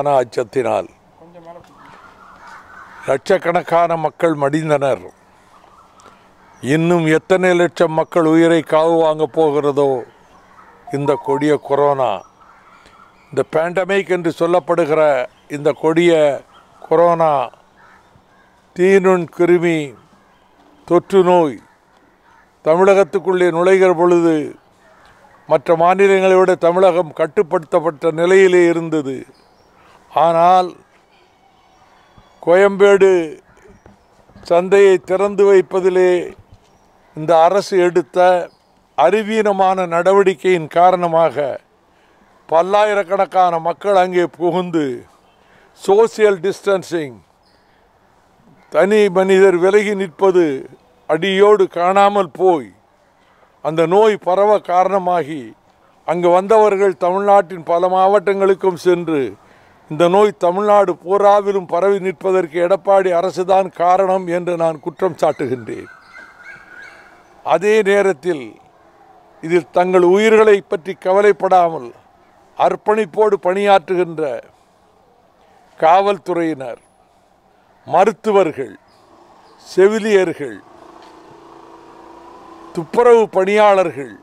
ஆன அச்சத்தினால் லட்சக்கணக்கான மக்கள் மடிந்தனர் இன்னும் எத்தனை லட்சம் மக்கள் உயிரை காவு வாங்க போகிறதோ இந்த கொடிய கொரோனா இந்த பேண்டமிக் என்று சொல்லப்படுகிற இந்த கொடிய கொரோனா தீநுண் கிருமி தொற்று நோய் தமிழகத்துக்குள்ளே நுழைகிற பொழுது மற்ற மாநிலங்களை விட தமிழகம் கட்டுப்படுத்தப்பட்ட நிலையிலே இருந்தது ஆனால் கோயம்பேடு சந்தையை திறந்து வைப்பதிலே இந்த அரசு எடுத்த அறிவீனமான நடவடிக்கையின் காரணமாக பல்லாயிரக்கணக்கான மக்கள் அங்கே புகுந்து சோசியல் டிஸ்டன்சிங் தனி மனிதர் விலகி நிற்பது அடியோடு காணாமல் போய் அந்த நோய் பரவ காரணமாகி அங்கு வந்தவர்கள் தமிழ்நாட்டின் பல மாவட்டங்களுக்கும் சென்று இந்த நோய் தமிழ்நாடு பூராவிலும் பரவி நிற்பதற்கு எடப்பாடி அரசுதான் காரணம் என்று நான் குற்றம் சாட்டுகின்றேன் அதே நேரத்தில் இதில் தங்கள் உயிர்களை பற்றி கவலைப்படாமல் அர்ப்பணிப்போடு பணியாற்றுகின்ற காவல்துறையினர் மருத்துவர்கள் செவிலியர்கள் துப்புரவு பணியாளர்கள்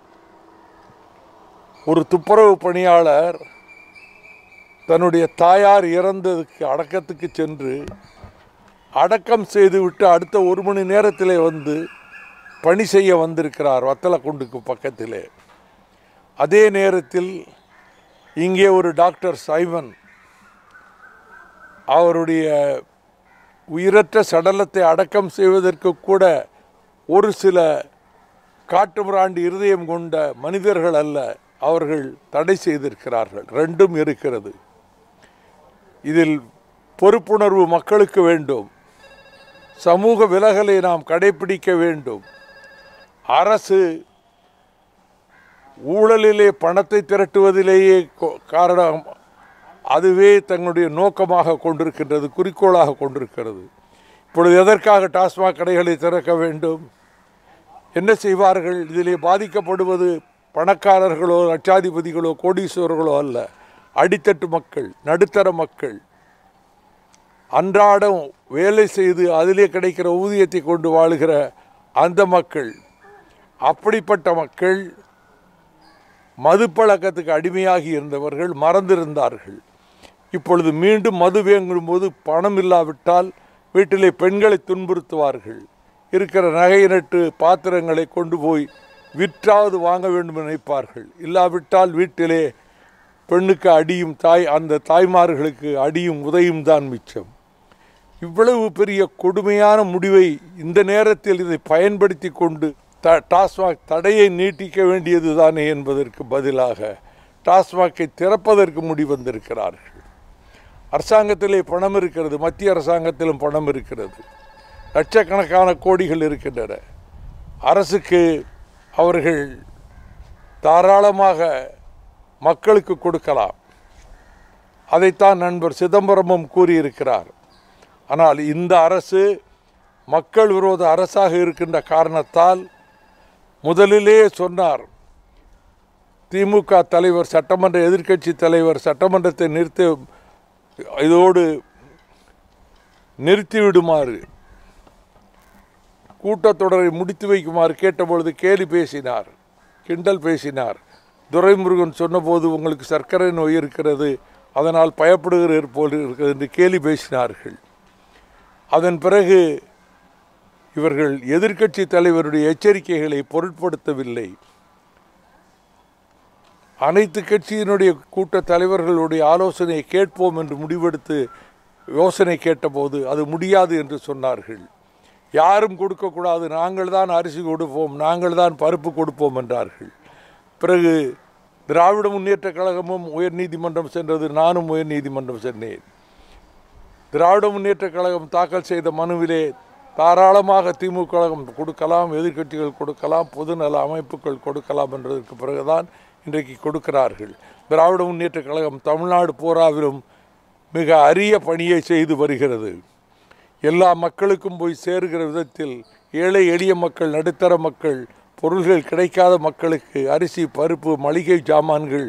ஒரு துப்புரவு பணியாளர் தன்னுடைய தாயார் இறந்ததுக்கு அடக்கத்துக்கு சென்று அடக்கம் செய்துவிட்டு அடுத்த ஒரு மணி நேரத்திலே வந்து பணி செய்ய வந்திருக்கிறார் வத்தலக்குண்டுக்கு பக்கத்திலே அதே நேரத்தில் இங்கே ஒரு டாக்டர் சைமன் அவருடைய உயிரற்ற சடலத்தை அடக்கம் செய்வதற்கு கூட ஒரு சில காட்டுமிராண்டி இருதயம் கொண்ட மனிதர்கள் அல்ல அவர்கள் தடை செய்திருக்கிறார்கள் ரெண்டும் இருக்கிறது இதில் பொறுப்புணர்வு மக்களுக்கு வேண்டும் சமூக விலகலை நாம் கடைபிடிக்க வேண்டும் அரசு ஊழலிலே பணத்தை திரட்டுவதிலேயே கொ- காரணம் அதுவே தங்களுடைய நோக்கமாக கொண்டிருக்கின்றது குறிக்கோளாக கொண்டிருக்கிறது இப்பொழுது எதற்காக டாஸ்மாக் கடைகளை திறக்க வேண்டும் என்ன செய்வார்கள் இதிலே பாதிக்கப்படுவது பணக்காரர்களோ லட்சாதிபதிகளோ கோடீஸ்வரர்களோ அல்ல அடித்தட்டு மக்கள் நடுத்தர மக்கள் அன்றாடம் வேலை செய்து அதிலே கிடைக்கிற ஊதியத்தை கொண்டு வாழுகிற அந்த மக்கள் அப்படிப்பட்ட மக்கள் மதுப்பழக்கத்துக்கு அடிமையாகி இருந்தவர்கள் மறந்திருந்தார்கள் இப்பொழுது மீண்டும் மது வேங்கும்போது பணம் இல்லாவிட்டால் வீட்டிலே பெண்களை துன்புறுத்துவார்கள் இருக்கிற நகை நட்டு பாத்திரங்களை கொண்டு போய் விற்றாவது வாங்க வேண்டும் என நினைப்பார்கள் இல்லாவிட்டால் வீட்டிலே பெண்ணுக்கு அடியும் தாய் அந்த தாய்மார்களுக்கு அடியும் உதையும் தான் மிச்சம் இவ்வளவு பெரிய கொடுமையான முடிவை இந்த நேரத்தில் இதை பயன்படுத்தி கொண்டு த டாஸ்மாக் தடையை நீட்டிக்க வேண்டியது தானே என்பதற்கு பதிலாக டாஸ்மாகை திறப்பதற்கு முடிவந்திருக்கிறார்கள் அரசாங்கத்திலே பணம் இருக்கிறது மத்திய அரசாங்கத்திலும் பணம் இருக்கிறது லட்சக்கணக்கான கோடிகள் இருக்கின்றன அரசுக்கு அவர்கள் தாராளமாக மக்களுக்கு கொடுக்கலாம் அதைத்தான் நண்பர் சிதம்பரமும் கூறியிருக்கிறார் ஆனால் இந்த அரசு மக்கள் விரோத அரசாக இருக்கின்ற காரணத்தால் முதலிலே சொன்னார் திமுக தலைவர் சட்டமன்ற எதிர்க்கட்சி தலைவர் சட்டமன்றத்தை நிறுத்த இதோடு நிறுத்திவிடுமாறு கூட்டத்தொடரை முடித்து வைக்குமாறு கேட்டபொழுது கேலி பேசினார் கிண்டல் பேசினார் துரைமுருகன் சொன்னபோது உங்களுக்கு சர்க்கரை நோய் இருக்கிறது அதனால் பயப்படுகிறீர் போல் இருக்கிறது என்று கேலி பேசினார்கள் அதன் பிறகு இவர்கள் எதிர்க்கட்சி தலைவருடைய எச்சரிக்கைகளை பொருட்படுத்தவில்லை அனைத்து கட்சியினுடைய கூட்ட தலைவர்களுடைய ஆலோசனையை கேட்போம் என்று முடிவெடுத்து யோசனை கேட்டபோது அது முடியாது என்று சொன்னார்கள் யாரும் கொடுக்கக்கூடாது நாங்கள் தான் அரிசி கொடுப்போம் நாங்கள் தான் பருப்பு கொடுப்போம் என்றார்கள் பிறகு திராவிட முன்னேற்றக் கழகமும் உயர்நீதிமன்றம் சென்றது நானும் உயர்நீதிமன்றம் சென்றேன் திராவிட முன்னேற்றக் கழகம் தாக்கல் செய்த மனுவிலே தாராளமாக திமுக கழகம் கொடுக்கலாம் எதிர்க்கட்சிகள் கொடுக்கலாம் பொதுநல அமைப்புகள் கொடுக்கலாம் என்றதற்கு பிறகுதான் இன்றைக்கு கொடுக்கிறார்கள் திராவிட முன்னேற்றக் கழகம் தமிழ்நாடு பூராவிலும் மிக அரிய பணியை செய்து வருகிறது எல்லா மக்களுக்கும் போய் சேருகிற விதத்தில் ஏழை எளிய மக்கள் நடுத்தர மக்கள் பொருள்கள் கிடைக்காத மக்களுக்கு அரிசி பருப்பு மளிகை சாமான்கள்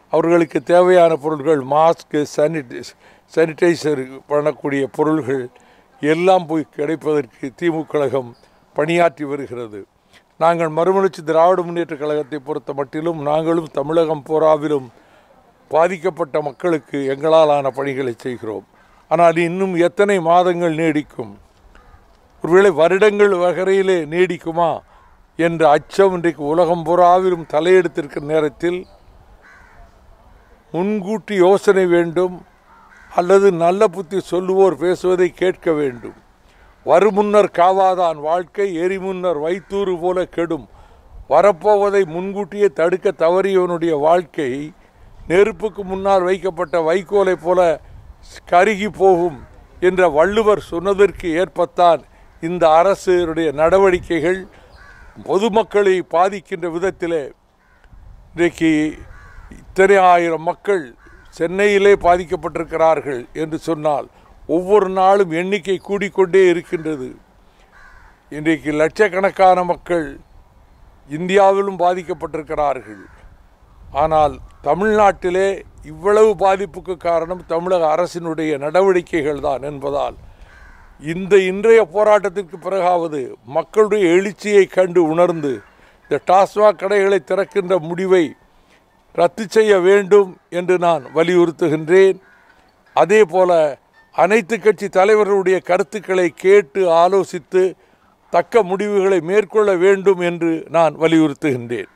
அவர்களுக்கு தேவையான பொருட்கள் மாஸ்க்கு சானிடை சானிடைசர் பண்ணக்கூடிய பொருள்கள் எல்லாம் போய் கிடைப்பதற்கு திமுக கழகம் பணியாற்றி வருகிறது நாங்கள் மறுமலர்ச்சி திராவிட முன்னேற்ற கழகத்தை பொறுத்த மட்டிலும் நாங்களும் தமிழகம் போராவிலும் பாதிக்கப்பட்ட மக்களுக்கு எங்களால் ஆன பணிகளை செய்கிறோம் ஆனால் இன்னும் எத்தனை மாதங்கள் நீடிக்கும் ஒருவேளை வருடங்கள் வகையிலே நீடிக்குமா என்ற அச்சம் இன்றைக்கு உலகம் பூராவிலும் தலையெடுத்திருக்கிற நேரத்தில் முன்கூட்டி யோசனை வேண்டும் அல்லது நல்ல புத்தி சொல்லுவோர் பேசுவதை கேட்க வேண்டும் வருமுன்னர் காவாதான் வாழ்க்கை எரிமுன்னர் வைத்தூறு போல கெடும் வரப்போவதை முன்கூட்டியே தடுக்க தவறியவனுடைய வாழ்க்கை நெருப்புக்கு முன்னால் வைக்கப்பட்ட வைக்கோலை போல கருகி போகும் என்ற வள்ளுவர் சொன்னதற்கு ஏற்பத்தான் இந்த அரசுடைய நடவடிக்கைகள் பொதுமக்களை பாதிக்கின்ற விதத்திலே இன்றைக்கு இத்தனை ஆயிரம் மக்கள் சென்னையிலே பாதிக்கப்பட்டிருக்கிறார்கள் என்று சொன்னால் ஒவ்வொரு நாளும் எண்ணிக்கை கூடிக்கொண்டே இருக்கின்றது இன்றைக்கு லட்சக்கணக்கான மக்கள் இந்தியாவிலும் பாதிக்கப்பட்டிருக்கிறார்கள் ஆனால் தமிழ்நாட்டிலே இவ்வளவு பாதிப்புக்கு காரணம் தமிழக அரசினுடைய நடவடிக்கைகள் தான் என்பதால் இந்த இன்றைய போராட்டத்திற்கு பிறகாவது மக்களுடைய எழுச்சியை கண்டு உணர்ந்து இந்த டாஸ்மாக் கடைகளை திறக்கின்ற முடிவை ரத்து செய்ய வேண்டும் என்று நான் வலியுறுத்துகின்றேன் அதே போல அனைத்து கட்சி தலைவர்களுடைய கருத்துக்களை கேட்டு ஆலோசித்து தக்க முடிவுகளை மேற்கொள்ள வேண்டும் என்று நான் வலியுறுத்துகின்றேன்